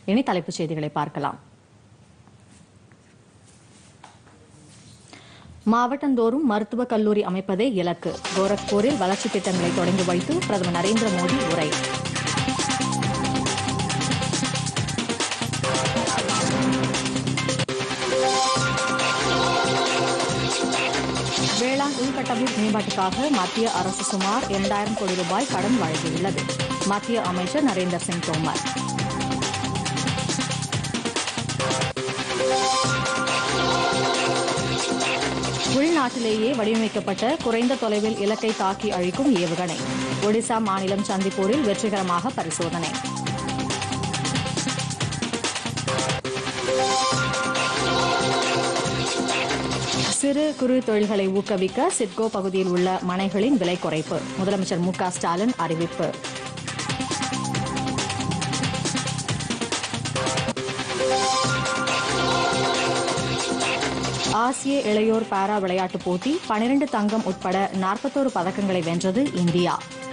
இனி தலைப்புச் செய்திகளை பார்க்கலாம் மாவட்டந்தோறும் மருத்துவக் கல்லூரி அமைப்பதே இலக்கு கோரக்பூரில் வளர்ச்சித் திட்டங்களை தொடங்கி வைத்து பிரதமர் நரேந்திர மோடி உரை வேளாண் உள்கட்டமைப்பு மேம்பாட்டுக்காக மத்திய அரசு சுமார் இரண்டாயிரம் கோடி ரூபாய் கடன் வழங்கியுள்ளது மத்திய அமைச்சர் நரேந்திர சிங் தோமர் உள்நாட்டிலேயே வடிவமைக்கப்பட்ட குறைந்த தொலைவில் இலக்கை தாக்கி அழிக்கும் ஏவுகணை ஒடிசா மாநிலம் சந்திப்பூரில் வெற்றிகரமாக பரிசோதனை சிறு குறு தொழில்களை ஊக்குவிக்க சிட்கோ பகுதியில் உள்ள மனைகளின் விலை குறைப்பு முதலமைச்சர் மு க ஸ்டாலின் அறிவிப்பு ஆசிய இளையோர் பாரா விளையாட்டுப் போட்டி பனிரண்டு தங்கம் உட்பட நாற்பத்தோரு பதக்கங்களை வென்றது இந்தியா